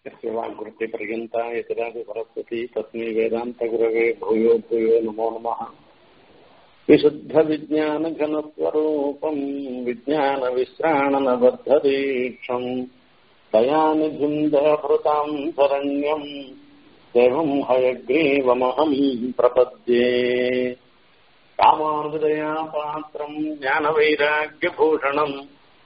यस्य वाग्वृत्तिपर्यन्ता यतिराजि सरस्वती तस्मै वेदान्तगुरवे भूयो भूयो नमो नमः विशुद्धविज्ञानघनस्वरूपम् विज्ञानविश्राणनबद्धदीक्षम् दयानिधिम् दयभृताम् शरण्यम् देवम् हयग्रीवमहम् प्रपद्ये रामानुदया पात्रम् ज्ञानवैराग्यभूषणम्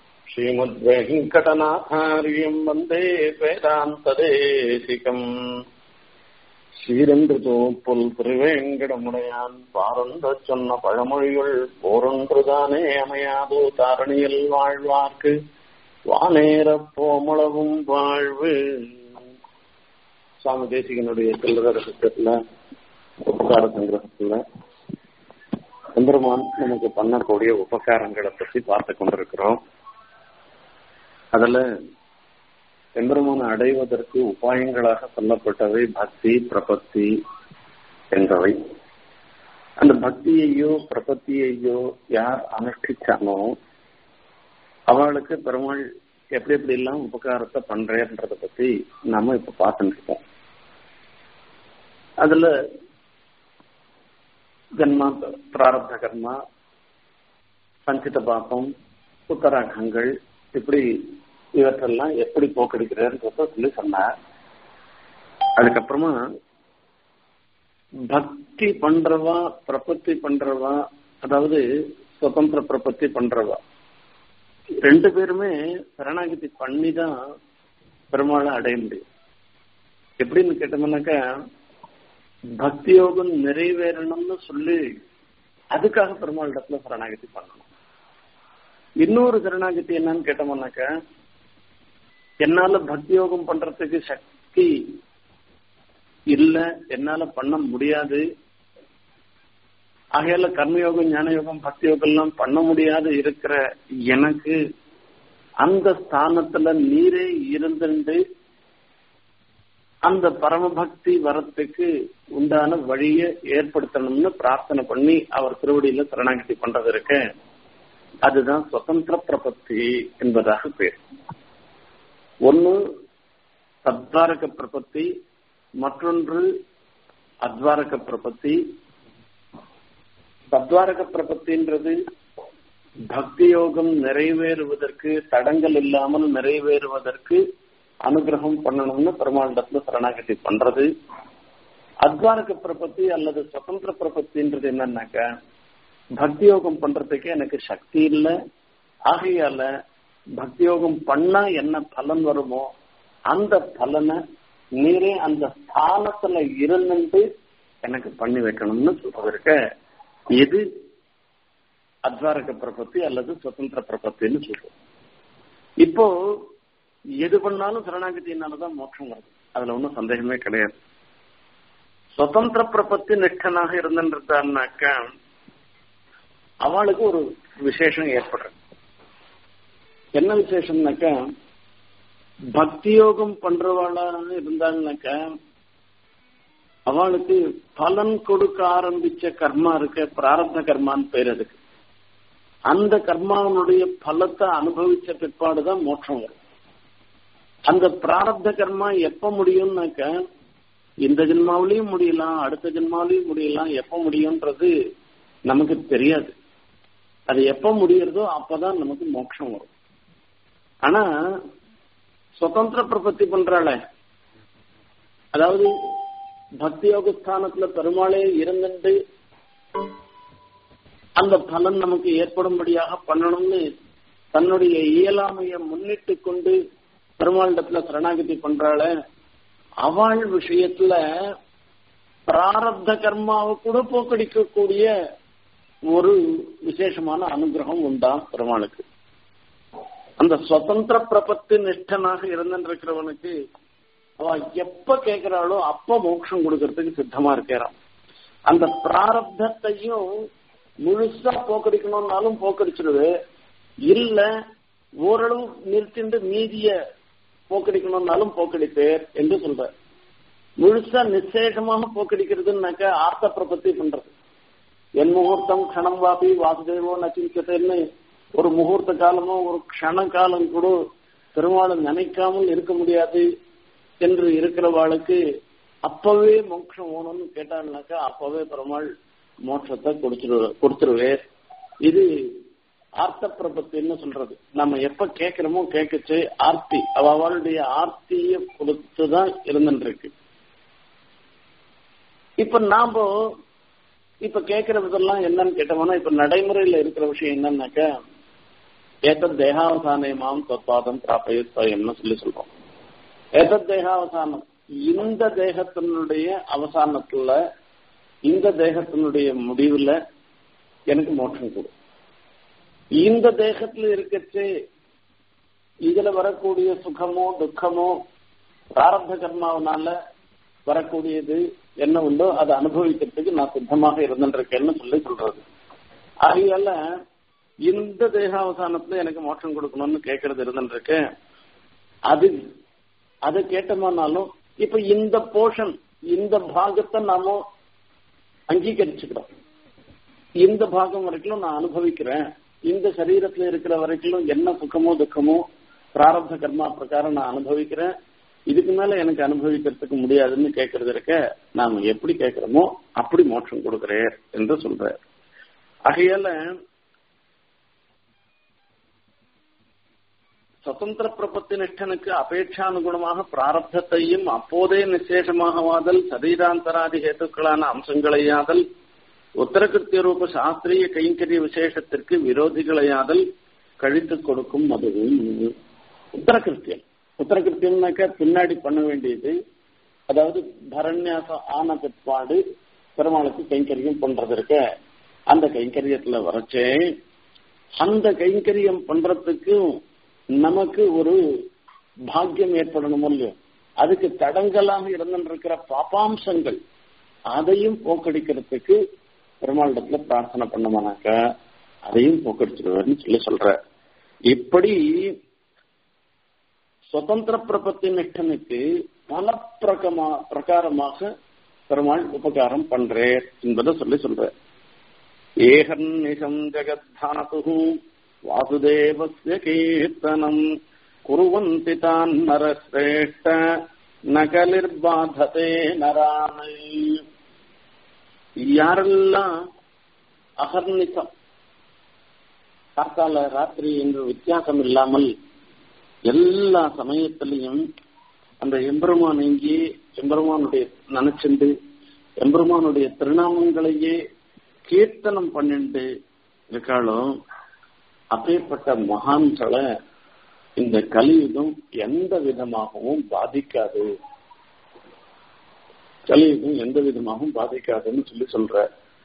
श्रीमद्वेङ्कटनाथार्यम् वन्दे வேதாந்ததேசிகம் சீரென்று தோப்புல் திருவேங்கடமுடையான் பாரந்த சொன்ன பழமொழிகள் போரொன்றுதானே அமையாதோ தாரணியில் வாழ்வார்க்கு வானேரப் போமளவும் வாழ்வு சுவாமி தேசிகனுடைய சில்லற ரகசியத்துல உபகார சங்கிரகத்துல எம்பெருமான் நமக்கு பண்ணக்கூடிய உபகாரங்களை பற்றி பார்த்து கொண்டிருக்கிறோம் அதுல எம்பெருமானை அடைவதற்கு உபாயங்களாக சொல்லப்பட்டவை பக்தி பிரபத்தி என்பவை அந்த பக்தியையோ பிரபத்தியையோ யார் அனுஷ்டிச்சானோ அவளுக்கு பெருமாள் எப்படி எப்படி எல்லாம் உபகாரத்தை பண்றேன்றத பத்தி நாம இப்ப பார்த்துட்டு இருக்கோம் அதுல ஜன்மா பிராரப்த கர்மா சஞ்சித பாப்பம் உத்தராகங்கள் இப்படி இவற்றெல்லாம் எப்படி போக்கடிக்கிறன்றத சொல்லி சொன்னார் அதுக்கப்புறமா பக்தி பண்றவா பிரபத்தி பண்றவா அதாவது சுதந்திர பிரபத்தி பண்றவா ரெண்டு பேருமே சரணாகதி பண்ணி தான் பெருமாளை அடைய முடியும் எப்படின்னு கேட்டோம்னாக்கா பக்தி யோகம் நிறைவேறணும்னு சொல்லி அதுக்காக பெருமாள் இடத்துல சரணாகதி பண்ணணும் இன்னொரு சரணாகதி என்னன்னு கேட்டோம்னாக்கா என்னால பக்தி யோகம் பண்றதுக்கு சக்தி இல்ல என்னால பண்ண முடியாது ஆகையால கர்மயோகம் ஞான யோகம் பக்தி யோகம் எல்லாம் பண்ண முடியாது இருக்கிற எனக்கு அந்த ஸ்தானத்துல நீரே இருந்துட்டு அந்த பரமபக்தி வரத்துக்கு உண்டான வழியை ஏற்படுத்தணும்னு பிரார்த்தனை பண்ணி அவர் திருவடியில சரணாகதி பண்றது இருக்க அதுதான் சுதந்திர பிரபத்தி என்பதாக பேர் ஒன்னு சத்வாரக பிரபத்தி மற்றொன்று அத்வாரக பிரபத்தி சத்வாரக பிரபத்தின்றது பக்தி யோகம் நிறைவேறுவதற்கு தடங்கள் இல்லாமல் நிறைவேறுவதற்கு அனுகிரகம் பண்ணணும்னு பெருமாண்டத்துல சரணாகதி பண்றது அத்வாரக பிரபத்தி அல்லது சுதந்திர பிரபத்தின்றது என்னன்னாக்கா பக்தி யோகம் பண்றதுக்கு எனக்கு சக்தி இல்லை ஆகையால பக்தி யோகம் பண்ணா என்ன பலன் வருமோ அந்த பலனை நீரே அந்த ஸ்தானத்துல இருந்துட்டு எனக்கு பண்ணி வைக்கணும்னு சொல்றதுக்க எது அத்வாரக பிரபத்தி அல்லது சுதந்திர பிரபத்தின்னு சொல்றோம் இப்போ எது பண்ணாலும் சரணாகதியினாலதான் மோட்சம் வருது அதுல ஒன்றும் சந்தேகமே கிடையாது சுதந்திர பிரபத்தி நிஷ்டனாக இருந்துருந்தான்னாக்கா அவளுக்கு ஒரு விசேஷம் ஏற்படுறது என்ன விசேஷம்னாக்கா பக்தி யோகம் பண்றவாளாக இருந்தாங்கனாக்கா அவளுக்கு பலன் கொடுக்க ஆரம்பிச்ச கர்மா இருக்க பிராரப்த கர்மான்னு பேர் அதுக்கு அந்த கர்மாவனுடைய பலத்தை அனுபவிச்ச பிற்பாடுதான் மோட்சம் வரும் அந்த பிராரப்த கர்மா எப்ப முடியும்னாக்க இந்த ஜென்மாவிலையும் முடியலாம் அடுத்த ஜென்மாவிலையும் முடியலாம் எப்ப முடியும்ன்றது நமக்கு தெரியாது அது எப்ப முடியறதோ அப்பதான் நமக்கு மோட்சம் வரும் ஆனா சுதந்திர பிரபத்தி பண்றாள அதாவது பக்தி யோக ஸ்தானத்துல பெருமாளே இருந்துட்டு அந்த பலன் நமக்கு ஏற்படும்படியாக பண்ணணும்னு தன்னுடைய இயலாமைய முன்னிட்டு கொண்டு பெருமாளிடத்துல சரணாகதி பண்றாள அவள் விஷயத்துல பிராரப்த கர்மாவை கூட போக்கடிக்கக்கூடிய ஒரு விசேஷமான அனுகிரகம் உண்டாம் பெருமாளுக்கு அந்த சுதந்திர பிரபத்து நிஷ்டனாக இருந்திருக்கிறவனுக்கு அவ எப்ப கேட்கிறாளோ அப்ப மோட்சம் கொடுக்கறதுக்கு சித்தமா இருக்கிறான் அந்த பிராரப்தத்தையும் முழுசா போக்கடிக்கணும்னாலும் போக்கடிச்சிருது இல்ல ஓரளவு நிறுத்திண்டு மீதிய போக்கடிக்கணும்னாலும் போக்கடிப்பேர் என்று சொல்ற முழுசா நிச்சேஷமாக போக்கடிக்கிறதுனாக்க ஆர்த்த பிரபத்தி பண்றது என் முகூர்த்தம் கணம் வாபி வாசுதேவோ நச்சிக்கத்தைன்னு ஒரு முகூர்த்த காலமோ ஒரு க்ஷண காலம் கூட பெருமாளை நினைக்காமல் இருக்க முடியாது என்று இருக்கிறவாளுக்கு அப்பவே மோட்சம் வேணும்னு கேட்டாள்னாக்கா அப்பவே பெருமாள் மோட்சத்தை கொடுத்துரு கொடுத்துருவேர் இது ஆர்த்த பிரபத்தின்னு சொல்றது நம்ம எப்ப கேட்கிறோமோ கேட்கச்சு ஆர்த்தி அவளுடைய ஆர்த்திய பொறுத்துதான் இருந்துருக்கு இப்ப நாம இப்ப கேட்கிற விதெல்லாம் என்னன்னு கேட்டோம்னா இப்ப நடைமுறையில இருக்கிற விஷயம் என்னன்னாக்கா ஏத்தத் தேகாவசானயமாம் தத்வாதம் பிராப்பய ஸ்வயம்னு சொல்லி சொல்றோம் ஏத்தத் தேகாவசானம் இந்த தேகத்தினுடைய அவசானத்துல இந்த தேகத்தினுடைய முடிவுல எனக்கு மோட்சம் கொடு இந்த தேகத்துல இருக்கச்சு இதுல வரக்கூடிய சுகமோ துக்கமோ பிராரப்த கர்மாவனால வரக்கூடியது என்ன உண்டோ அதை அனுபவிக்கிறதுக்கு நான் சித்தமாக இருந்துருக்கேன்னு சொல்லி சொல்றது ஆகையால இந்த தேகாவசானத்துல எனக்கு மோட்சம் கொடுக்கணும்னு கேட்கறது இருந்துருக்கு அது அதை கேட்டோம்னாலும் இப்ப இந்த போர்ஷன் இந்த பாகத்தை நாம அங்கீகரிச்சுக்கிறோம் இந்த பாகம் வரைக்கும் நான் அனுபவிக்கிறேன் இந்த சரீரத்துல இருக்கிற வரைக்கும் என்ன சுகமோ துக்கமோ பிராரப்த கர்மா பிரகாரம் நான் அனுபவிக்கிறேன் இதுக்கு மேல எனக்கு அனுபவிக்கிறதுக்கு முடியாதுன்னு கேட்கறது இருக்க நாம எப்படி கேட்கிறோமோ அப்படி மோட்சம் கொடுக்கிறேன் என்று சொல்ற ஆகையால சுதந்திர பிரபத்தி நிஷ்டனுக்கு அபேட்சானுகுணமாக பிராரப்தத்தையும் அப்போதே நிசேஷமாகவாதல் சரீராந்தராதி ஹேத்துக்களான அம்சங்களையாதல் உத்தரகிருத்திய ரூப சாஸ்திரிய கைங்கரிய விசேஷத்திற்கு விரோதிகளையாதல் கழித்து கொடுக்கும் அதுவும் உத்தரகிருத்தியம் உத்தரகிருத்தியம்னாக்க பின்னாடி பண்ண வேண்டியது அதாவது பரண்யாசம் ஆன பிற்பாடு பெருமாளுக்கு கைங்கரியம் பண்றது இருக்க அந்த கைங்கரியத்துல வரச்சே அந்த கைங்கரியம் பண்றதுக்கு நமக்கு ஒரு பாக்கியம் ஏற்படணும் இல்லையோ அதுக்கு தடங்கலாக இருந்திருக்கிற பாப்பாம்சங்கள் அதையும் போக்கடிக்கிறதுக்கு பெருமாளிடத்துல பிரார்த்தனை பண்ணமானாக்க அதையும் போக்கடிச்சிருவார்னு சொல்லி சொல்ற இப்படி சுதந்திர பிரபத்தி நிஷ்டனுக்கு பல பிரகமா பிரகாரமாக பெருமாள் உபகாரம் பண்றேன் என்பதை சொல்லி சொல்ற ஏகன்னிஷம் ஜெகத்தாது வாசுதேவஸ்ய கீர்த்தனம் குருவந்தி தான் நரசிரேஷ்ட நகலிர்பாததே நரானை யாரெல்லாம் அகர்ணிசம் காத்தால ராத்திரி என்று வித்தியாசம் இல்லாமல் எல்லா சமயத்திலையும் அந்த எம்பெருமான் எங்கே எம்பெருமானுடைய நினைச்சுண்டு எம்பெருமானுடைய திருநாமங்களையே கீர்த்தனம் பண்ணிண்டு இருக்காளோ அப்பேற்பட்ட மகான்களை இந்த கலியுகம் எந்த விதமாகவும் பாதிக்காது கலியுகம் எந்த விதமாகவும் பாதிக்காதுன்னு சொல்லி சொல்ற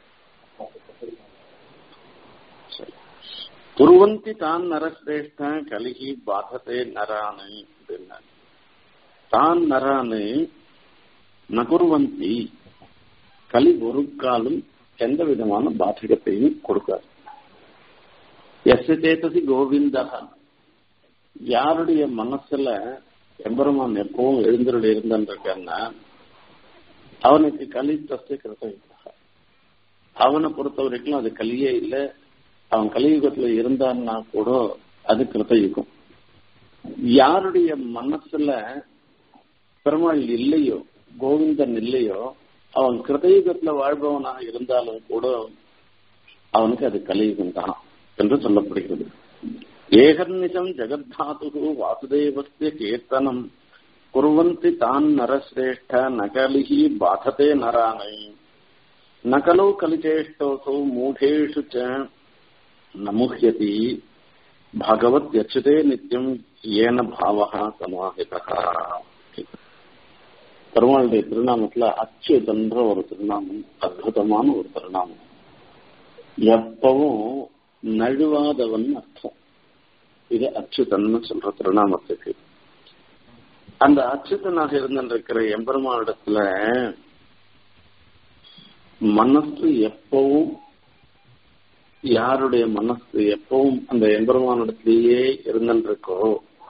குருவந்தி தான் நரசிரேஷ்ட கலிகி பாததே நரானு அப்படின்னா தான் நரானு நகுர்வந்தி கலி ஒரு காலம் எந்த விதமான பாதகத்தையும் கொடுக்காது எஸ் சேத்தசி கோவிந்தகா யாருடைய மனசுல எம்பெருமான் எப்பவும் எழுந்தருடைய இருந்திருக்கான்னா அவனுக்கு கலி தஸ்து கிருத்தவித்தாக அவனை பொறுத்த வரைக்கும் அது கலியே இல்லை அவன் கலியுகத்துல இருந்தான்னா கூட அது கிருத்தயுகம் யாருடைய மனசுல பெருமாள் இல்லையோ கோவிந்தன் இல்லையோ அவன் கிருதயுகத்துல வாழ்பவனாக இருந்தாலும் கூட அவனுக்கு அது கலியுகம் தான் என்று சொல்லப்படுகிறது ஏகர்நிஷம் ஜெகத்தாது வாசுதேவஸ்ய கீர்த்தனம் குர்வந்தி தான் நரசிரேஷ்ட நகலிஹி பாததே நரானை நகலோ கலிச்சேஷ்டோசோ மூடேஷு ச நமுஹ்யதி பகவத் யச்சுதே நித்தியம் ஏன பாவகா சமாஹிதா பெருமாளுடைய திருநாமத்துல அச்சுதன்ற ஒரு திருநாமம் அற்புதமான ஒரு திருநாமம் எப்பவும் நழுவாதவன் அர்த்தம் இது அச்சுதன்னு சொல்ற திருநாமத்துக்கு அந்த அச்சுதனாக இருந்திருக்கிற எம்பெருமானிடத்துல மனசு எப்பவும் யாருடைய மனசு எப்பவும் அந்த எம்பெருமானிடத்திலேயே இருந்திருக்கோ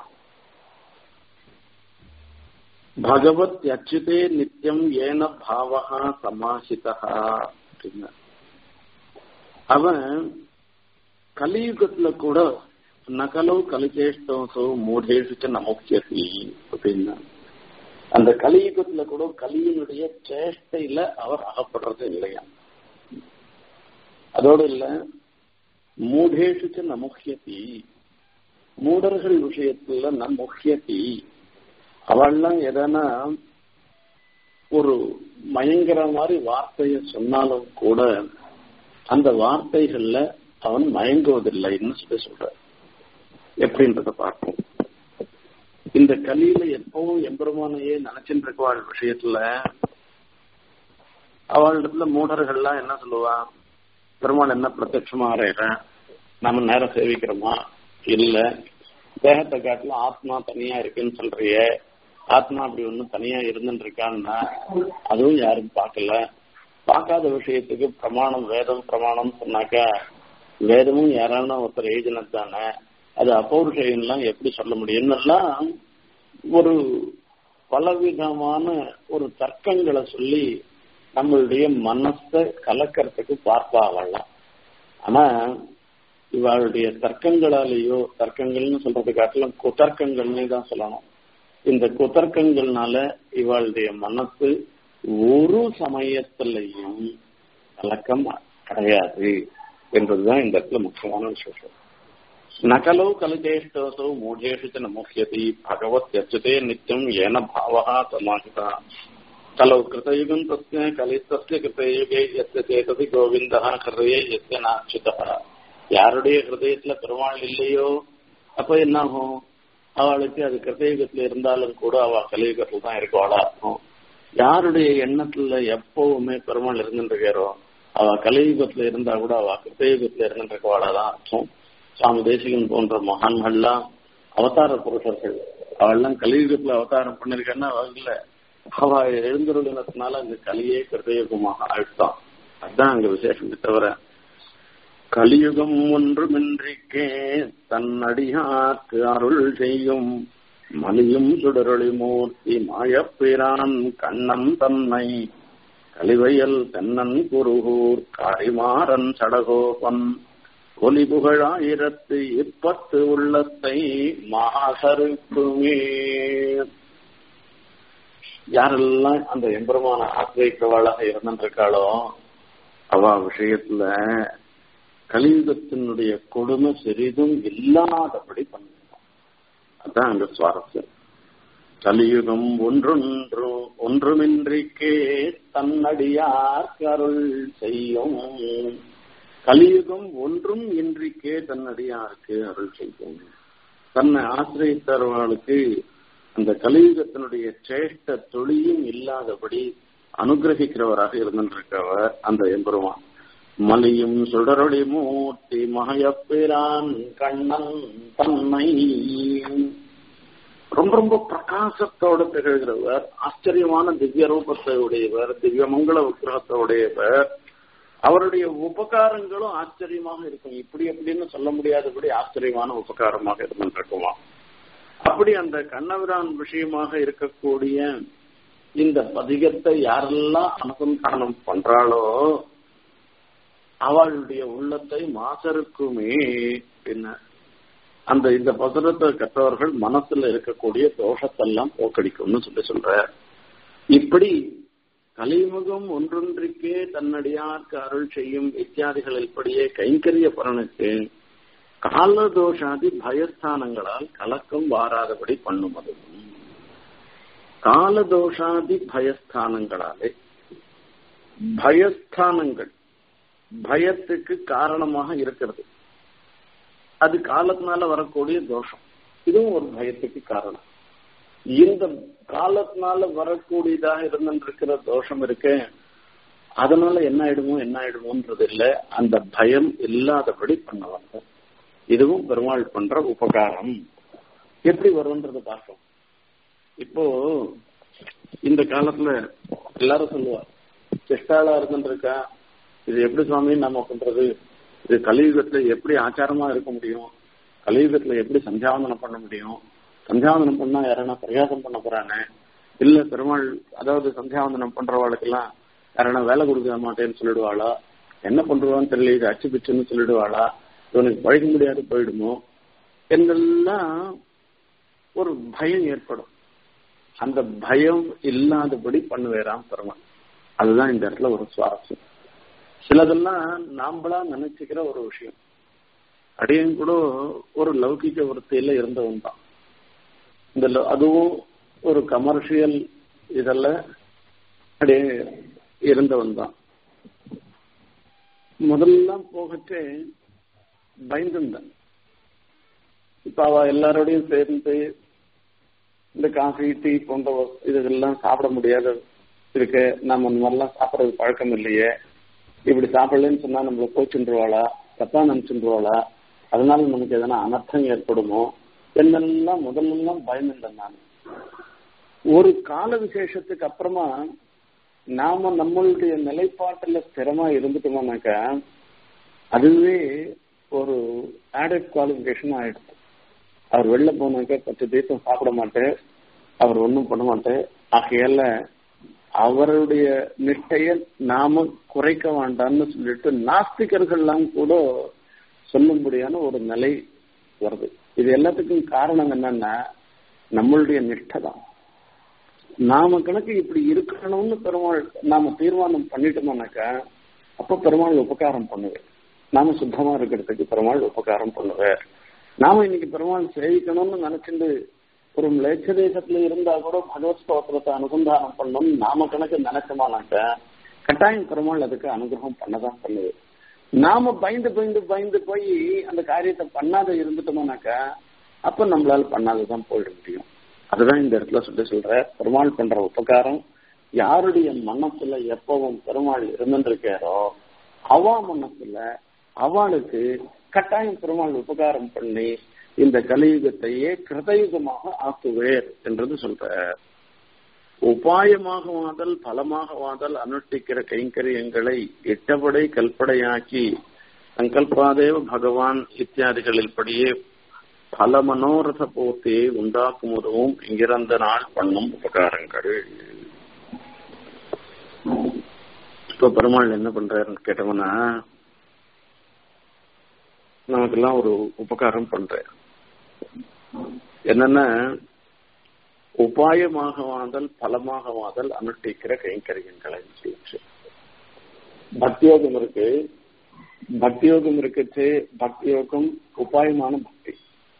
பகவத் அச்சுதே நித்தியம் ஏன பாவகா சமாஹிதா அப்படின்னா அவன் கலியுகத்துல கூட நகலோ கலிச்சேஷ்டோசோ மூடேஷுச்ச நமோக்கியசி அப்படின்னா அந்த கலியுகத்துல கூட கலியினுடைய சேஷ்டையில அவர் அகப்படுறது இல்லையா அதோடு இல்ல மூடேஷுக்கு நமுக்கியத்தி மூடர்கள் விஷயத்துல நமுக்கியத்தி அவள்லாம் எதனா ஒரு மயங்கர மாதிரி வார்த்தைய சொன்னாலும் கூட அந்த வார்த்தைகள்ல அவன் மயங்குவதில்லைன்னு சொல்லி சொல்ற எப்படின்றத பார்ப்போம் இந்த கலியில எப்பவும் எம்பெருமானையே நினைச்சிட்டு இருக்கவாள் விஷயத்துல அவளிடத்துல மூடர்கள்லாம் என்ன சொல்லுவா பெருமாள் என்ன பிரத்யட்சமா அறையிறேன் நம்ம நேரம் சேவிக்கிறோமா இல்ல தேகத்தை காட்டிலும் ஆத்மா தனியா இருக்குன்னு சொல்றிய ஆத்மா அப்படி ஒன்னும் தனியா இருந்துட்டு இருக்கான்னா அதுவும் யாரும் பார்க்கல பார்க்காத விஷயத்துக்கு பிரமாணம் வேதம் பிரமாணம் சொன்னாக்கா வேதமும் யாராலும் ஒருத்தர் எழுதினது தானே அது அப்பௌருஷயம்லாம் எப்படி சொல்ல முடியும்னெல்லாம் ஒரு பலவிதமான ஒரு தர்க்கங்களை சொல்லி நம்மளுடைய மனசை கலக்கிறதுக்கு பார்ப்பா அவள்லாம் ஆனா இவளுடைய தர்க்கங்களாலேயோ தர்க்கங்கள்னு சொல்றது காட்டிலும் குதர்க்கங்கள்னே தான் சொல்லணும் இந்த குதர்க்கங்கள்னால இவளுடைய மனசு ஒரு சமயத்திலையும் கலக்கம் கிடையாது என்பதுதான் இந்த இடத்துல முக்கியமான விஷயம் நகலோ கலஜேஷ்டோசோ மூடேஷு நமுக்கியதி பகவத் யச்சதே நித்தியம் ஏன பாவா சமாஹிதா கலோ கிருதயுகம் தஸ்ய கலித்தஸ்ய கிருதயுகே எஸ்ய சேததி கோவிந்தா ஹிருதயே எஸ்ய நாச்சுதா யாருடைய ஹிருதயத்துல பெருமாள் இல்லையோ அப்ப என்ன ஆகும் அவளுக்கு அது கிருதயுகத்துல இருந்தாலும் கூட அவ கலியுகத்துல தான் இருக்கவாளா இருக்கும் யாருடைய எண்ணத்துல எப்பவுமே பெருமாள் இருந்துருக்காரோ அவ கலியுகத்துல இருந்தா கூட அவ கிருத்தயுகத்துல இருந்துருக்கவாளா தான் அர்த்தம் சுவாமி தேசிகன் போன்ற மகான்கள்லாம் அவதார புருஷர்கள் அவள்லாம் கலியுகத்துல அவதாரம் பண்ணிருக்கான்னா அவங்கள அவ எழுந்துருளினத்தினால இந்த கலியே கிருதயுகமாக ஆயிட்டான் அதுதான் அங்க விசேஷம் தவிர கலியுகம் ஒன்றுமின்றிக்கே தன்னடியார்க்கு அருள் செய்யும் மலியும் சுடரொளி மூர்த்தி மாயப்பிரான் கண்ணன் தன்னை கலிவையல் தென்னன் குருகூர் காரிமாறன் சடகோபன் ஒலி புகழாயிரத்து இப்பத்து உள்ளத்தை மாசருக்குமே யாரெல்லாம் அந்த எம்பெருமான ஆசிரியக்கவாளாக இருந்திருக்காளோ அவ விஷயத்துல கலியுகத்தினுடைய கொடுமை சிறிதும் இல்லாதபடி பண்ணிருக்கான் அதான் அங்க சுவாரஸ்யம் கலியுகம் ஒன்றொன்று ஒன்றுமின்றிக்கே தன்னடியார் அருள் செய்யும் கலியுகம் ஒன்றும் இன்றிக்கே தன்னடியாருக்கு அருள் செய்யும் தன்னை ஆசிரியத்தவர்களுக்கு அந்த கலியுகத்தினுடைய சேஷ்ட தொழியும் இல்லாதபடி அனுகிரகிக்கிறவராக இருந்திருக்கவர் அந்த எம்பெருமான் மலியும் சுடரொளி மூர்த்தி மகையப்பிரான் கண்ணன் தன்னை ரொம்ப ரொம்ப பிரகாசத்தோடு திகழ்கிறவர் ஆச்சரியமான திவ்ய ரூபத்தை உடையவர் திவ்ய மங்கள விக்கிரகத்தை உடையவர் அவருடைய உபகாரங்களும் ஆச்சரியமாக இருக்கும் இப்படி எப்படின்னு சொல்ல முடியாதபடி ஆச்சரியமான உபகாரமாக இருந்துருக்குமா அப்படி அந்த கண்ணபிரான் விஷயமாக இருக்கக்கூடிய இந்த பதிகத்தை யாரெல்லாம் அனுசந்தானம் பண்றாளோ அவளுடைய உள்ளத்தை மாசருக்குமே என்ன அந்த இந்த பசுரத்தை கற்றவர்கள் மனசுல இருக்கக்கூடிய தோஷத்தெல்லாம் போக்கடிக்கும்னு சொல்லி சொல்ற இப்படி கலிமுகம் ஒன்றொன்றிற்கே தன்னடியார்க்கு அருள் செய்யும் இத்தியாதிகள் இப்படியே கைங்கரிய பலனுக்கு காலதோஷாதி பயஸ்தானங்களால் கலக்கம் வாராதபடி பண்ணுவது காலதோஷாதி பயஸ்தானங்களாலே பயஸ்தானங்கள் பயத்துக்கு காரணமாக இருக்கிறது அது காலத்தினால வரக்கூடிய தோஷம் இதுவும் ஒரு பயத்துக்கு காரணம் இந்த காலத்தினால வரக்கூடியதாக இருந்திருக்கிற தோஷம் இருக்கு அதனால என்ன ஆயிடுமோ என்ன ஆயிடுமோன்றது இல்ல அந்த பயம் இல்லாதபடி பண்ணுவாங்க இதுவும் பெருமாள் பண்ற உபகாரம் எப்படி வரும்ன்றது பார்ப்போம் இப்போ இந்த காலத்துல எல்லாரும் சொல்லுவா செஷ்டாளா இருந்துருக்கா இது எப்படி சுவாமி நம்ம பண்றது இது கலியுகத்துல எப்படி ஆச்சாரமா இருக்க முடியும் கலியுகத்துல எப்படி சந்தியாவந்தனம் பண்ண முடியும் சந்தியாவந்தனம் பண்ணா யாரனா பிரயாசம் பண்ண போறானே இல்ல பெருமாள் அதாவது சந்தியாவந்தனம் பண்றவாளுக்கெல்லாம் யாரனா வேலை கொடுக்க மாட்டேன்னு சொல்லிடுவாளா என்ன பண்றவான்னு தெரியல இது அச்சு பிச்சுன்னு சொல்லிடுவாளா இவனுக்கு பழக முடியாது போயிடுமோ என்றெல்லாம் ஒரு பயம் ஏற்படும் அந்த பயம் இல்லாதபடி பண்ணுவேராம் பெருமாள் அதுதான் இந்த இடத்துல ஒரு சுவாரஸ்யம் சிலதெல்லாம் நாம்பளா நினைச்சுக்கிற ஒரு விஷயம் அடியன் கூட ஒரு லௌகிக விற்த்தியில இருந்தவன் தான் இந்த அதுவும் ஒரு கமர்ஷியல் இதெல்லாம் அப்படியே இருந்தவன் தான் முதல்லாம் போகச்சே பயந்துந்தான் இப்ப அவ எல்லாரோடையும் சேர்ந்து இந்த காஃபி டீ போன்ற இதெல்லாம் சாப்பிட முடியாத இருக்கு நம்ம இந்த மாதிரிலாம் சாப்பிடறது பழக்கம் இல்லையே இப்படி சாப்பிடலன்னு சொன்னா நம்மள கோச்சுருவாளா தப்பா நினைச்சுருவாளா அதனால நமக்கு எதனா அனர்த்தம் ஏற்படுமோ என்னெல்லாம் முதல்லலாம் பயந்துட்டேன் நான் ஒரு கால விசேஷத்துக்கு அப்புறமா நாம நம்மளுடைய நிலைப்பாட்டுல ஸ்திரமா இருந்துட்டோம்னாக்கா அதுவே ஒரு ஆடட் குவாலிபிகேஷன் ஆயிடுச்சு அவர் வெளில போனாக்க பத்து தீர்த்தம் சாப்பிட மாட்டேன் அவர் ஒன்றும் பண்ண மாட்டேன் ஆகையால அவருடைய நிஷ்டைய நாம குறைக்க வேண்டாம்னு சொல்லிட்டு நாஸ்திகர்கள்லாம் கூட சொல்லும்படியான ஒரு நிலை வருது இது எல்லாத்துக்கும் காரணம் என்னன்னா நம்மளுடைய நிஷ்டை தான் நாம கணக்கு இப்படி இருக்கணும்னு பெருமாள் நாம தீர்மானம் பண்ணிட்டோம்னாக்கா அப்ப பெருமாள் உபகாரம் பண்ணுவேன் நாம சுத்தமா இருக்கிறதுக்கு பெருமாள் உபகாரம் பண்ணுவேன் நாம இன்னைக்கு பெருமாள் சேவிக்கணும்னு நினைச்சிட்டு ஒரு லேச்ச தேசத்துல இருந்தா கூட பகவத் ஸ்தோத்திரத்தை அனுசந்தானம் பண்ணணும்னு நாம கணக்கு நினைச்சோமானாக்க கட்டாயம் பெருமாள் அதுக்கு அனுகிரகம் பண்ணதான் பண்ணுது நாம பயந்து பயந்து பயந்து போய் அந்த காரியத்தை பண்ணாத இருந்துட்டோம்னாக்கா அப்ப நம்மளால பண்ணாததான் போயிட முடியும் அதுதான் இந்த இடத்துல சொல்லி சொல்ற பெருமாள் பண்ற உபகாரம் யாருடைய மனசுல எப்பவும் பெருமாள் இருந்துருக்காரோ அவா மனசுல அவளுக்கு கட்டாயம் பெருமாள் உபகாரம் பண்ணி இந்த கலியுகத்தையே கிருதயுகமாக ஆக்குவேர் என்றது சொல்ற உபாயமாக வாதல் பலமாக வாதல் அனுஷ்டிக்கிற கைங்கரியங்களை எட்டபடை கல்படையாக்கி சங்கல்பாதேவ பகவான் இத்தியாதிகளில் படியே பல மனோரத போத்தியை உண்டாக்கும் உதவும் இங்கிருந்த நாள் பண்ணும் உபகாரங்கள் இப்ப பெருமாள் என்ன பண்றாருன்னு கேட்டோம்னா நமக்கெல்லாம் ஒரு உபகாரம் பண்றாரு என்னன்னா உபாயமாக வாதல் பலமாக வாதல் அனுஷ்டிக்கிற கைங்கரியங்களை சொல்லிச்சு பக்தியோகம் இருக்கு பக்தியோகம் இருக்குச்சு பக்தியோகம் உபாயமான பக்தி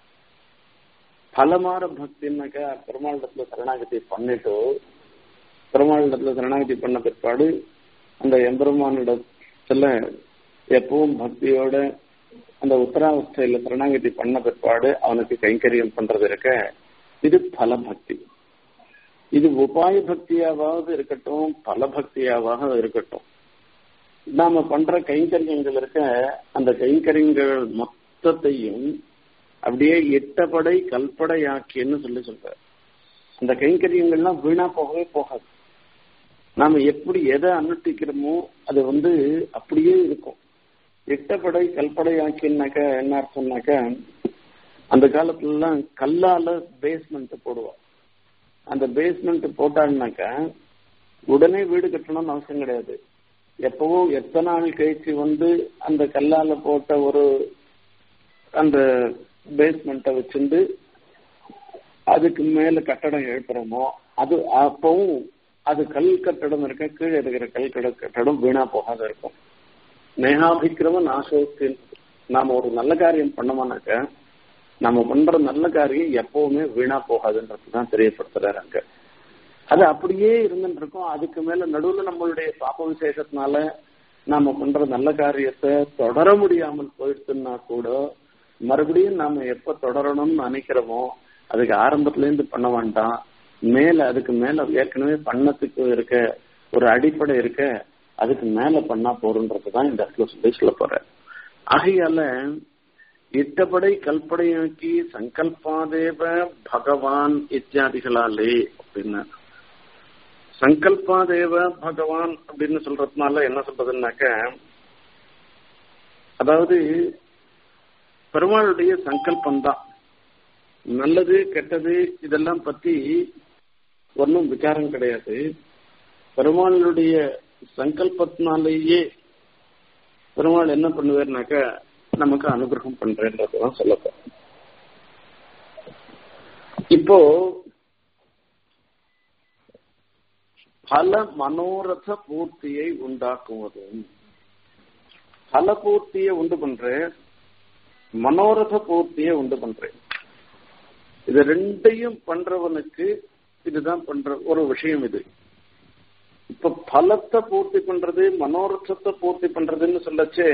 பலமாற பக்தின்னாக்கா பெருமாளிடத்துல சரணாகதி பண்ணிட்டு பெருமாளிடத்துல சரணாகதி பண்ண பிற்பாடு அந்த எம்பெருமானிடத்துல எப்பவும் பக்தியோட அந்த உத்தராவஸ்தையில சரணாகதி பண்ண பிற்பாடு அவனுக்கு கைங்கரியம் பண்றது இருக்க இது பல பக்தி இது உபாய பக்தியாவது இருக்கட்டும் பல பக்தியாவாக இருக்கட்டும் நாம பண்ற கைங்கரியங்கள் இருக்க அந்த கைங்கரியங்கள் மொத்தத்தையும் அப்படியே எட்டப்படை கல்படையாக்கின்னு சொல்லி சொல்ற அந்த கைங்கரியங்கள்லாம் வீணா போகவே போகாது நாம எப்படி எதை அனுஷ்டிக்கிறோமோ அது வந்து அப்படியே இருக்கும் எட்டப்படை கல்படையாக்கினாக்க என்ன அர்த்தம்னாக்க அந்த காலத்துல எல்லாம் கல்லால பேஸ்மெண்ட் போடுவோம் அந்த பேஸ்மெண்ட் போட்டாங்கனாக்க உடனே வீடு கட்டணும்னு அவசியம் கிடையாது எப்பவோ எத்தனை நாள் கழிச்சு வந்து அந்த கல்லால போட்ட ஒரு அந்த பேஸ்மெண்ட்டை வச்சிருந்து அதுக்கு மேல கட்டடம் எழுப்புறோமோ அது அப்பவும் அது கல் கட்டடம் இருக்க கீழே இருக்கிற கல் கட்டடம் வீணா போகாத இருக்கும் நேகாபிக்கிரம நாசோக்கு நாம ஒரு நல்ல காரியம் பண்ணோம்னாக்க நம்ம பண்ற நல்ல காரியம் எப்பவுமே வீணா போகாதுன்றது தான் தெரியப்படுத்துறாரு அங்க அது அப்படியே இருந்துட்டு இருக்கோம் அதுக்கு மேல நடுவுல நம்மளுடைய பாப்ப விசேஷத்தினால நாம பண்ற நல்ல காரியத்தை தொடர முடியாமல் போயிடுச்சுன்னா கூட மறுபடியும் நாம எப்ப தொடரணும்னு நினைக்கிறோமோ அதுக்கு ஆரம்பத்துல இருந்து பண்ண வேண்டாம் மேல அதுக்கு மேல ஏற்கனவே பண்ணத்துக்கு இருக்க ஒரு அடிப்படை இருக்க அதுக்கு மேல பண்ணா போறன்றதுதான் இந்த இடத்துல சொல்லி சொல்ல போற ஆகையால இட்டப்படை கல்படையாக்கி சங்கல்பாதேவ பகவான் இத்தியாதிகளாலே அப்படின்னு சங்கல்பாதேவ பகவான் அப்படின்னு சொல்றதுனால என்ன சொல்றதுன்னாக்க அதாவது பெருமாளுடைய சங்கல்பம் தான் நல்லது கெட்டது இதெல்லாம் பத்தி ஒன்றும் விசாரம் கிடையாது பெருமாளுடைய சங்கல்பத்தினாலேயே பெருமாள் என்ன பண்ணுவார்னாக்க நமக்கு அனுகிரகம் பண்றேன்றதுதான் சொல்லப்போம் இப்போ பல மனோரத பூர்த்தியை உண்டாக்குவதும் பல பூர்த்தியை உண்டு பண்றேன் மனோரத பூர்த்தியை உண்டு பண்றேன் இது ரெண்டையும் பண்றவனுக்கு இதுதான் பண்ற ஒரு விஷயம் இது இப்ப பலத்தை பூர்த்தி பண்றது மனோரத்தத்தை பூர்த்தி பண்றதுன்னு சொல்லச்சே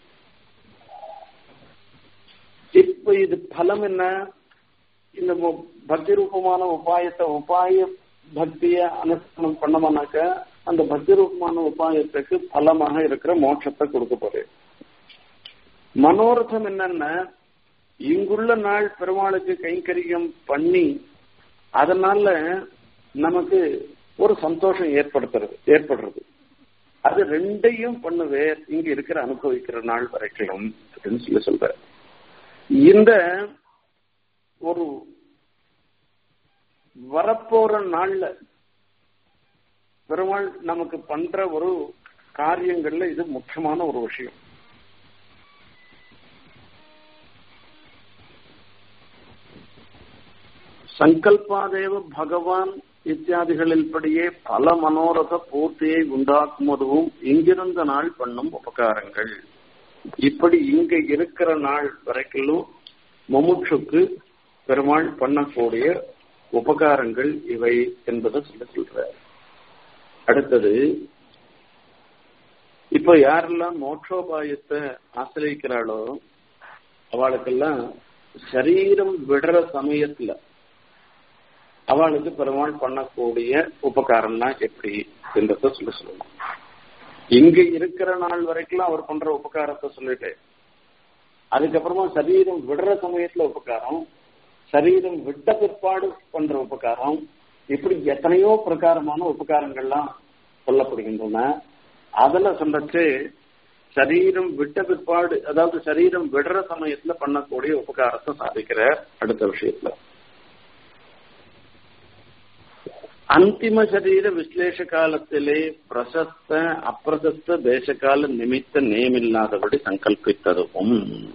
இப்ப இது பலம் என்ன இந்த பக்தி ரூபமான உபாயத்தை உபாய பக்திய அனுஷ்டானம் பண்ணோம்னாக்க அந்த பக்தி ரூபமான உபாயத்துக்கு பலமாக இருக்கிற மோட்சத்தை கொடுக்க போறது மனோரதம் என்னன்னா இங்குள்ள நாள் பெருமாளுக்கு கைங்கரியம் பண்ணி அதனால நமக்கு ஒரு சந்தோஷம் ஏற்படுத்துறது ஏற்படுறது அது ரெண்டையும் பண்ணுவேர் இங்க இருக்கிற அனுபவிக்கிற நாள் வரைக்கும் அப்படின்னு சொல்லி சொல்ற இந்த ஒரு வரப்போற நாள்ல பெருமாள் நமக்கு பண்ற ஒரு காரியங்கள்ல இது முக்கியமான ஒரு விஷயம் சங்கல்பாதேவ பகவான் இத்தியாதிகளில் படியே பல மனோரத பூர்த்தியை உண்டாக்குவதும் இங்கிருந்த நாள் பண்ணும் உபகாரங்கள் இப்படி இங்க இருக்கிற நாள் வரைக்கும் மமுட்சுக்கு பெருமாள் பண்ணக்கூடிய உபகாரங்கள் இவை என்பதை சொல்ல சொல்ற அடுத்தது இப்ப யாரெல்லாம் மோட்சோபாயத்தை ஆசிரியக்கிறாளோ அவளுக்கெல்லாம் சரீரம் விடுற சமயத்துல அவளுக்கு பெருமாள் பண்ணக்கூடிய உபகாரம்னா எப்படி என்றத சொல்ல சொல்லலாம் இங்க இருக்கிற நாள் வரைக்கும் அவர் பண்ற உபகாரத்தை சொல்லிட்டு அதுக்கப்புறமா சரீரம் விடுற சமயத்துல உபகாரம் சரீரம் விட்ட பிற்பாடு பண்ற உபகாரம் இப்படி எத்தனையோ பிரகாரமான உபகாரங்கள்லாம் சொல்லப்படுகின்றன அதுல சொல்லச்சு சரீரம் விட்ட பிற்பாடு அதாவது சரீரம் விடுற சமயத்துல பண்ணக்கூடிய உபகாரத்தை சாதிக்கிற அடுத்த விஷயத்துல அந்திம சரீர விஸ்லேஷ காலத்திலே பிரசஸ்த அப்பிரசஸ்த தேசகால நிமித்த நேமில்லாதபடி சங்கல்பித்ததுவும்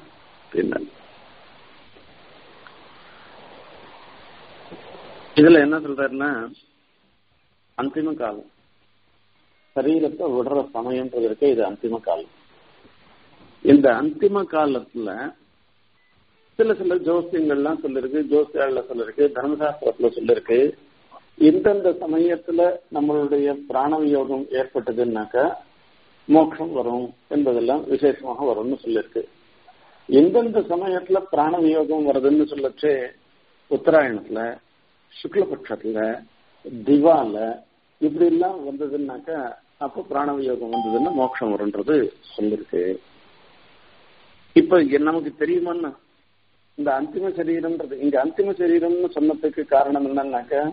இதுல என்ன சொல்றாருன்னா அந்திம காலம் சரீரத்தை விடுற சமயம்ன்றது இருக்க இது அந்திம காலம் இந்த அந்திம காலத்துல சில சில ஜோசியங்கள்லாம் சொல்லிருக்கு ஜோசியால சொல்லிருக்கு தர்மசாஸ்திரத்துல சொல்லிருக்கு இந்தந்த சமயத்துல நம்மளுடைய பிராணவியோகம் ஏற்பட்டதுன்னாக்கா மோட்சம் வரும் என்பதெல்லாம் விசேஷமாக வரும்னு சொல்லிருக்கு எந்தெந்த சமயத்துல பிராணவியோகம் வருதுன்னு சொல்லச்சு உத்தராயணத்துல சுக்லபட்சத்துல திவால இப்படி எல்லாம் வந்ததுன்னாக்கா அப்போ பிராணவியோகம் வந்ததுன்னா மோட்சம் வரும்ன்றது சொல்லிருக்கு இப்ப நமக்கு தெரியுமான்னா இந்த அந்திம சரீரம்ன்றது இங்க அந்திம சரீரம்னு சொன்னதுக்கு காரணம் என்னன்னாக்கா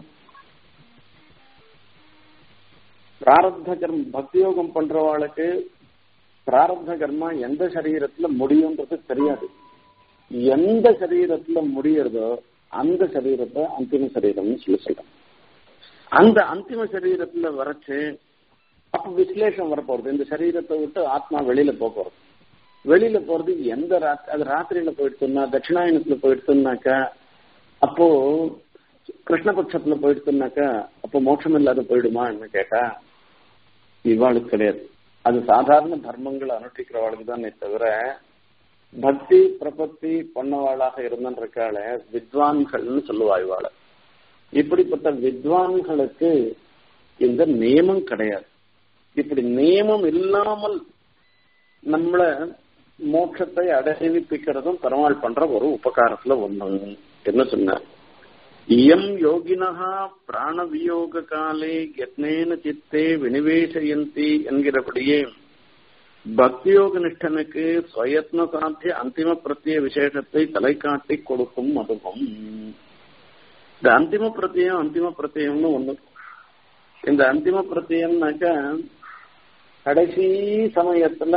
பிராரப்த கர்ம பக்தியோகம் பண்றவாளுக்கு பிராரப்த கர்மா எந்த சரீரத்துல முடியும்ன்றது தெரியாது எந்த சரீரத்துல முடியறதோ அந்த சரீரத்தை அந்திம சரீரம்னு சொல்லி சொல்றோம் அந்த அந்திம சரீரத்துல வரைச்சு அப்ப விஸ்லேஷம் வரப்போறது இந்த சரீரத்தை விட்டு ஆத்மா வெளியில போக போறது வெளியில போறது எந்த ராத்திரி அது ராத்திரியில போயிடுச்சுன்னா தட்சிணாயனத்துல போயிடுச்சுன்னாக்கா அப்போ கிருஷ்ணபட்சத்துல போயிடுச்சுன்னாக்கா அப்போ மோட்சம் இல்லாத போயிடுமான்னு கேட்டா இவாளுக்கு கிடையாது அது சாதாரண தர்மங்களை அனுஷ்டிக்கிறவாளுக்கு தானே தவிர பக்தி பிரபத்தி பண்ணவாளாக இருந்திருக்காள வித்வான்கள்னு சொல்லுவா இவாள இப்படிப்பட்ட வித்வான்களுக்கு இந்த நியமம் கிடையாது இப்படி நியமம் இல்லாமல் நம்மள மோட்சத்தை அடைவிப்பிக்கிறதும் பெருமாள் பண்ற ஒரு உபகாரத்துல ஒண்ணு என்ன சொன்னார் இயம் யோகினஹா பிராணவியோக காலே யத்னேன சித்தே வினிவேசயந்தி என்கிறபடியே பக்தியோக நிஷ்டனுக்கு சுயத்ன சாத்திய அந்திம பிரத்திய விசேஷத்தை தலை காட்டி கொடுக்கும் அதுவும் இந்த அந்திம பிரத்தியம் அந்திம பிரத்தியம்னு ஒண்ணு இந்த அந்திம பிரத்தியம்னாக்கா கடைசி சமயத்துல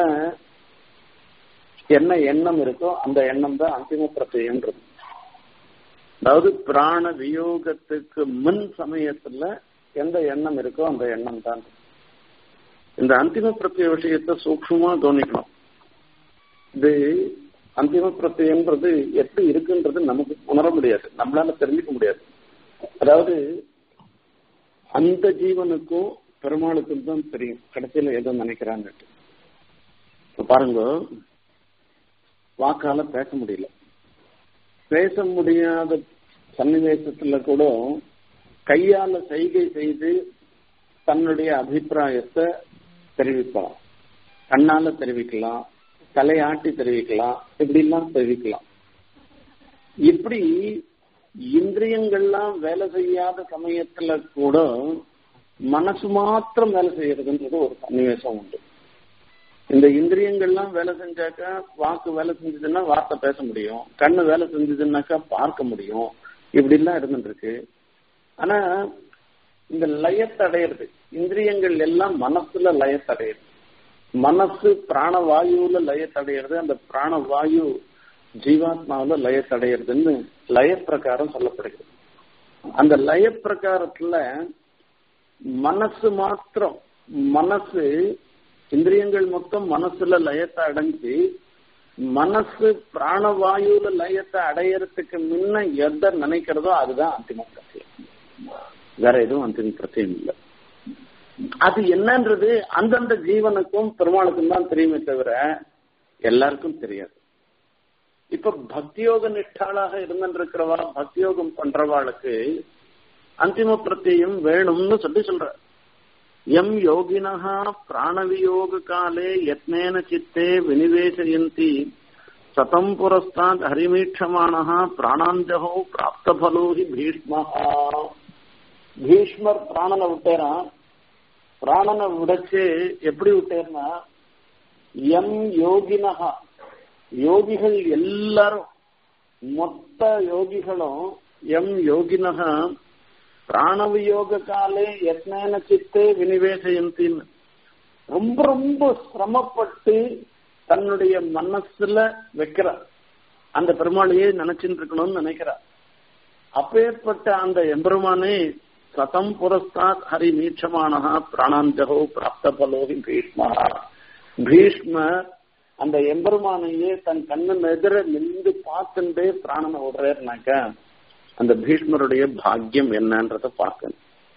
என்ன எண்ணம் இருக்கோ அந்த எண்ணம் தான் அந்திம பிரத்தியம்ன்றது அதாவது பிராண வியோகத்துக்கு முன் சமயத்துல எந்த எண்ணம் இருக்கோ அந்த எண்ணம் தான் இந்த அந்திம பிரத்திய விஷயத்தை சூக்ஷமா கவனிக்கணும் இது அந்திம பிரத்தியன்றது எப்படி இருக்குன்றது நமக்கு உணர முடியாது நம்மளால தெரிஞ்சுக்க முடியாது அதாவது அந்த ஜீவனுக்கும் பெருமாளுக்கு தான் தெரியும் கடைசியில ஏதோ நினைக்கிறான்னுட்டு இப்ப பாருங்க வாக்கால பேச முடியல பேச முடியாத சன்னிவேசத்துல கூட கையால செய்கை செய்து தன்னுடைய அபிப்பிராயத்தை தெரிவிக்கலாம் கண்ணால தெரிவிக்கலாம் தலையாட்டி தெரிவிக்கலாம் இப்படிலாம் தெரிவிக்கலாம் இப்படி இந்திரியங்கள்லாம் வேலை செய்யாத சமயத்துல கூட மனசு மாத்திரம் வேலை செய்யறதுன்றது ஒரு சன்னிவேசம் உண்டு இந்த இந்திரியங்கள்லாம் வேலை செஞ்சாக்கா வாக்கு வேலை செஞ்சதுன்னா வார்த்தை பேச முடியும் கண்ணு வேலை செஞ்சதுன்னாக்கா பார்க்க முடியும் இப்படி எல்லாம் இருந்துருக்கு ஆனா இந்த லயத்தை அடையிறது இந்திரியங்கள் எல்லாம் மனசுல லயத்தை அடையிறது மனசு பிராணவாயுல லயத்தடையிறது அந்த பிராணவாயு ஜீவாத்மாவில லயத்தடையிறதுன்னு லய பிரகாரம் சொல்லப்படுகிறது அந்த லய பிரகாரத்துல மனசு மாத்திரம் மனசு இந்திரியங்கள் மொத்தம் மனசுல லயத்தை அடைஞ்சு மனசு பிராணவாயுல லயத்தை அடையறதுக்கு முன்ன எதை நினைக்கிறதோ அதுதான் அந்திம பிரத்தியம் வேற எதுவும் அந்திம பிரத்தியம் இல்லை அது என்னன்றது அந்தந்த ஜீவனுக்கும் பெருமாளுக்கும் தான் தெரியுமே தவிர எல்லாருக்கும் தெரியாது இப்ப பக்தியோக நிஷ்டாளாக இருந்திருக்கிறவா பக்தியோகம் பண்றவாளுக்கு அந்திம பிரத்தியம் வேணும்னு சொல்லி சொல்ற எம் யோகினஹா பிராணவியோக காலே யத்னேன சித்தே வினிவேசயந்தி சதம் புரஸ்தாத் ஹரிமீட்சமானஹா பிராணாஞ்சகோ பிராப்த பலோ ஹி பீஷ்மஹா பீஷ்மர் பிராணனை விட்டேரா பிராணனை விடச்சு எப்படி விட்டேர்னா எம் யோகினஹா யோகிகள் எல்லாரும் மொத்த யோகிகளும் எம் யோகினஹா பிராணவியோக காலே யத்னேன சித்தே வினிவேசயந்தின்னு ரொம்ப ரொம்ப சிரமப்பட்டு தன்னுடைய மனசுல வைக்கிறார் அந்த பெருமாளையே நினைச்சுட்டு இருக்கணும்னு நினைக்கிறார் அப்பேற்பட்ட அந்த எம்பெருமானே சதம் புரஸ்தாத் ஹரி நீட்சமானஹா பிராணாஞ்சகோ பிராப்த பலோகி பீஷ்மா பீஷ்மர் அந்த எம்பெருமானையே தன் கண்ணு எதிர நின்று பார்த்துட்டே பிராணனை விடுறாருனாக்கா அந்த பீஷ்மருடைய பாக்கியம் என்னன்றத பார்க்கணும்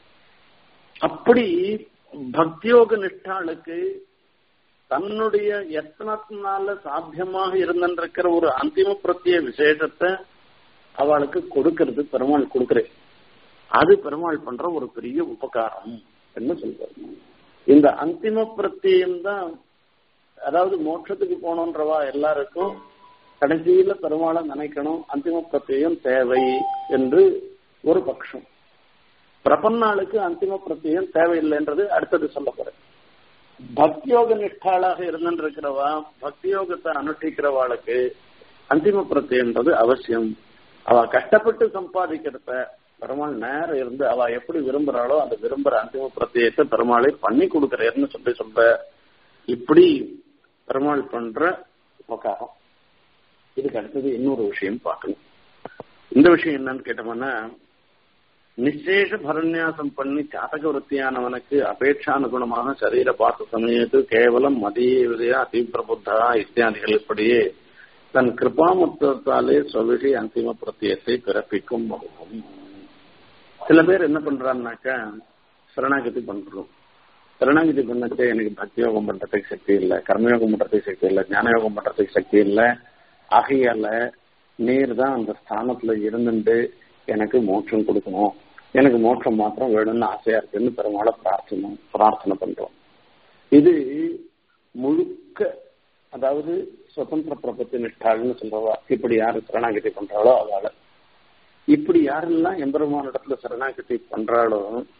அப்படி பக்தியோக நிஷ்டாளுக்கு தன்னுடைய எத்தனத்தினால சாத்தியமாக இருந்திருக்கிற ஒரு அந்திம பிரத்திய விசேஷத்தை அவளுக்கு கொடுக்கிறது பெருமாள் கொடுக்கிறேன் அது பெருமாள் பண்ற ஒரு பெரிய உபகாரம் என்ன சொல்றாரு இந்த அந்திம பிரத்தியம் தான் அதாவது மோட்சத்துக்கு போனோன்றவா எல்லாருக்கும் கடைசியில பெருமாளை நினைக்கணும் அந்திம பிரத்தியம் தேவை என்று ஒரு பட்சம் பிரபன்னாளுக்கு அந்திம பிரத்தியம் தேவையில்லைன்றது அடுத்தது சொல்ல போறேன் பக்தியோக நிஷ்டாளாக இருந்திருக்கிறவா பக்தியோகத்தை அனுஷ்டிக்கிறவாளுக்கு அந்திம பிரத்தியன்றது அவசியம் அவ கஷ்டப்பட்டு சம்பாதிக்கிறத பெருமாள் நேரம் இருந்து அவ எப்படி விரும்புறாளோ அந்த விரும்புற அந்திம பிரத்தியத்தை பெருமாளை பண்ணி கொடுக்கிறேன்னு சொல்லி சொல்ற இப்படி பெருமாள் பண்ற உபகாரம் இதுக்கு அடுத்தது இன்னொரு விஷயம் பார்க்கணும் இந்த விஷயம் என்னன்னு கேட்டோம்னா நிச்சேஷ பரநியாசம் பண்ணி ஜாதக விற்த்தியானவனுக்கு அபேட்சானுகுணமாக சரீர பார்த்த சமயத்து கேவலம் மதிய தீவிரபுத்தா இத்தியாதிகள் இப்படியே தன் கிருபாமுத்தத்தாலே சொல்லிட்டு அந்திம பிரத்தியத்தை பிறப்பிக்கும் வகுப்பும் சில பேர் என்ன பண்றான்னாக்கா சரணாகதி பண்றோம் சரணாகதி பண்ணச்சே எனக்கு பக்தி யோகம் பண்றதுக்கு சக்தி இல்லை கர்மயோகம் பண்றதுக்கு சக்தி இல்லை ஞான யோகம் பண்றதுக்கு சக்தி இல்லை ஆகையால நீர் தான் அந்த ஸ்தானத்துல இருந்துட்டு எனக்கு மோட்சம் கொடுக்கணும் எனக்கு மோட்சம் மாத்திரம் வேணும்னு ஆசையா இருக்குன்னு பெருமாளை பிரார்த்தனை பிரார்த்தனை பண்றோம் இது முழுக்க அதாவது சுதந்திர பிரபத்தி நிஷ்டாள்னு சொல்றவா இப்படி யாரு சரணாகதி பண்றாளோ அவளை இப்படி யாரெல்லாம் எம்பெருமான இடத்துல சரணாகதி பண்றாளோ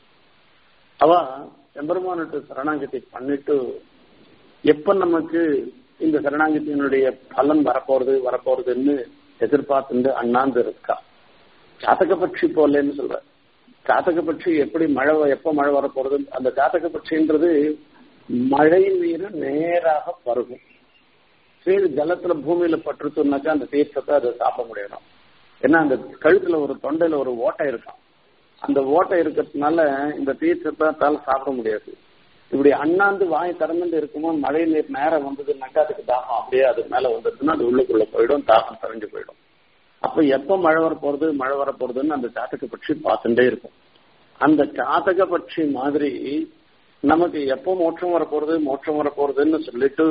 அவ எம்பெருமானிட்டு சரணாகதி பண்ணிட்டு எப்ப நமக்கு இந்த சரணாகத்தியினுடைய பலன் வரப்போறது வரப்போறதுன்னு எதிர்பார்த்துட்டு அண்ணாந்து இருக்கா ஜாதக பட்சி போலன்னு சொல்ற ஜாதக பட்சி எப்படி மழை எப்ப மழை வரப்போறது அந்த ஜாதக பட்சின்றது மழை நீர் நேராக பருகும் சரி ஜலத்துல பூமியில பட்டுருச்சுனாக்கா அந்த தீர்த்தத்தை அதை சாப்பிட முடியணும் ஏன்னா அந்த கழுத்துல ஒரு தொண்டையில ஒரு ஓட்டை இருக்கும் அந்த ஓட்டை இருக்கிறதுனால இந்த தீர்த்தத்தால சாப்பிட முடியாது இப்படி அண்ணாந்து வாய் திறந்துட்டு இருக்கும்போது மழை நீர் நேரம் வந்ததுனாக்கா அதுக்கு தாகம் அப்படியே அது மேல வந்ததுன்னா அது உள்ளுக்குள்ள போயிடும் தாகம் தெரிஞ்சு போயிடும் அப்ப எப்ப மழை வர போறது மழை வர போறதுன்னு அந்த ஜாதக பட்சி பார்த்துட்டே இருக்கும் அந்த ஜாதக பட்சி மாதிரி நமக்கு எப்போ மோட்சம் வரப்போறது மோட்சம் வரப்போறதுன்னு சொல்லிட்டு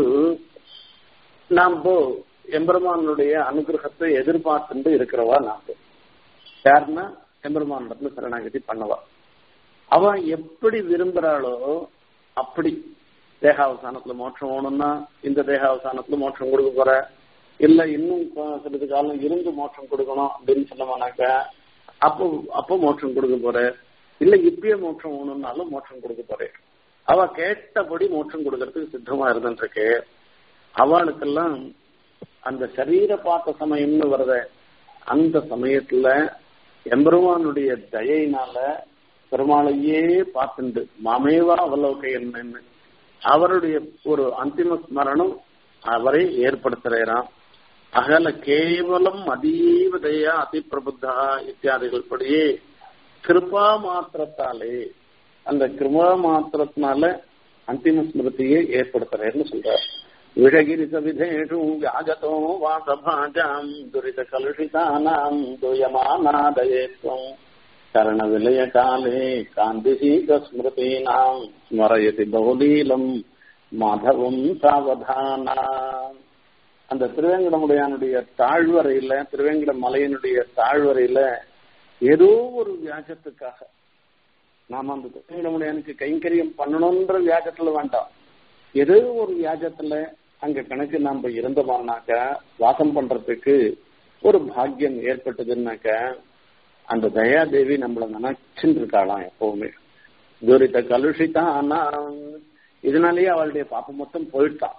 நாம எம்பெருமானுடைய அனுகிரகத்தை எதிர்பார்த்துட்டு இருக்கிறவா நாம யாருன்னா எம்பெருமானிடத்துல சரணாகதி பண்ணவா அவன் எப்படி விரும்புறாளோ அப்படி தேகாவசானத்துல மோட்சம் வேணும்னா இந்த தேகாவசானத்துல மோட்சம் கொடுக்க போற இல்ல இன்னும் சிறிது காலம் இருந்து மோட்சம் கொடுக்கணும் அப்படின்னு சொன்னோம்னாக்க அப்போ அப்போ மோட்சம் கொடுக்க போற இல்ல இப்பயே மோட்சம் வேணும்னாலும் மோட்சம் கொடுக்க போறேன் அவ கேட்டபடி மோட்சம் கொடுக்கறதுக்கு சித்தமா இருந்துருக்கு அவளுக்கெல்லாம் அந்த சரீர பார்த்த சமயம்னு வருத அந்த சமயத்துல எம்பெருமானுடைய தயையினால பெருமாளையே பார்த்துண்டு மாமேவா அவலோக என்னன்னு அவருடைய ஒரு அந்திம ஸ்மரணம் அவரை ஏற்படுத்துறாராம் அகல கேவலம் அதீவ தயா அதிப்பிரபுத்தா இத்தியாதிகள் படியே கிருபா மாத்திரத்தாலே அந்த கிருபா மாத்திரத்தினால அந்திம ஸ்மிருதியை ஏற்படுத்துறேன்னு சொல்றார் விழகிரி சவிதேஷு வியாஜதோ வாசபாஜாம் துரித கலுஷிதானாம் துயமானாதயேத்வம் கரண விலய காலே காந்திசீக ஸ்மிருதீனாம் ஸ்மரயதி பகுலீலம் மாதவம் சாவதானா அந்த திருவேங்கடமுடையானுடைய தாழ்வரையில திருவேங்கட மலையினுடைய தாழ்வரையில ஏதோ ஒரு வியாஜத்துக்காக நாம அந்த திருவேங்கடமுடையானுக்கு கைங்கரியம் பண்ணணும்ன்ற வியாஜத்துல வேண்டாம் ஏதோ ஒரு வியாஜத்துல அங்க கணக்கு நாம இருந்தோம்னாக்க வாசம் பண்றதுக்கு ஒரு பாக்கியம் ஏற்பட்டதுன்னாக்க அந்த தயாதேவி நம்மள நினைச்சுட்டு இருக்காளாம் எப்பவுமே துரித கலுஷிதான் ஆனா இதனாலேயே அவளுடைய பாப்பம் மொத்தம் போயிட்டான்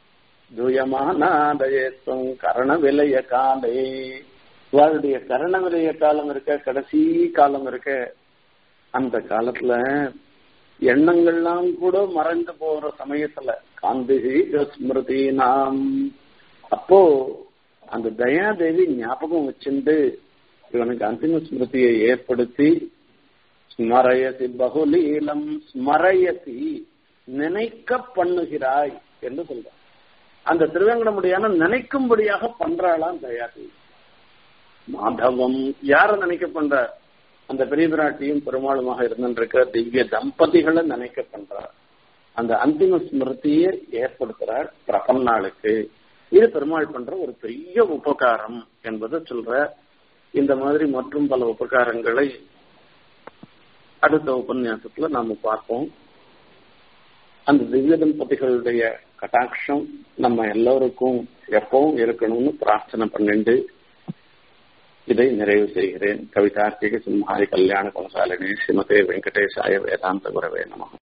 துயமானாதயத்துவம் கரண விலைய காலே அவளுடைய கரண விலைய காலம் இருக்க கடைசி காலம் இருக்க அந்த காலத்துல எண்ணங்கள்லாம் கூட மறைந்து போற சமயத்துல காந்திகி ஸ்மிருதி நாம் அப்போ அந்த தயாதேவி ஞாபகம் வச்சுண்டு இவனுக்கு அந்திம ஸ்மிருதியை ஏற்படுத்தி ஸ்மரயசி பகுலீலம் ஸ்மரயசி நினைக்க பண்ணுகிறாய் என்று சொல்ற அந்த திருவேங்கடமுடியான நினைக்கும்படியாக பண்றாளாம் தயாதேவி மாதவம் யார நினைக்க பண்ற அந்த பெரிய பிராட்டியும் பெருமாளுமாக இருந்திருக்க திவ்ய தம்பதிகளை நினைக்க பண்றார் அந்த அந்திம ஸ்மிருதியை ஏற்படுத்துறார் பிரபன்னாளுக்கு இது பெருமாள் பண்ற ஒரு பெரிய உபகாரம் என்பதை சொல்ற இந்த மாதிரி மற்றும் பல உபகாரங்களை அடுத்த உபன்யாசத்துல நாம பார்ப்போம் அந்த திவ்ய தம்பதிகளுடைய கட்டாட்சம் நம்ம எல்லோருக்கும் எப்பவும் இருக்கணும்னு பிரார்த்தனை பண்ணிண்டு இதை நிறைவு செய்கிறேன் கவிதார்த்திக சிம்ஹாரி கல்யாண குணசாலினி ஸ்ரீமதே வெங்கடேசாய வேதாந்த குரவே நம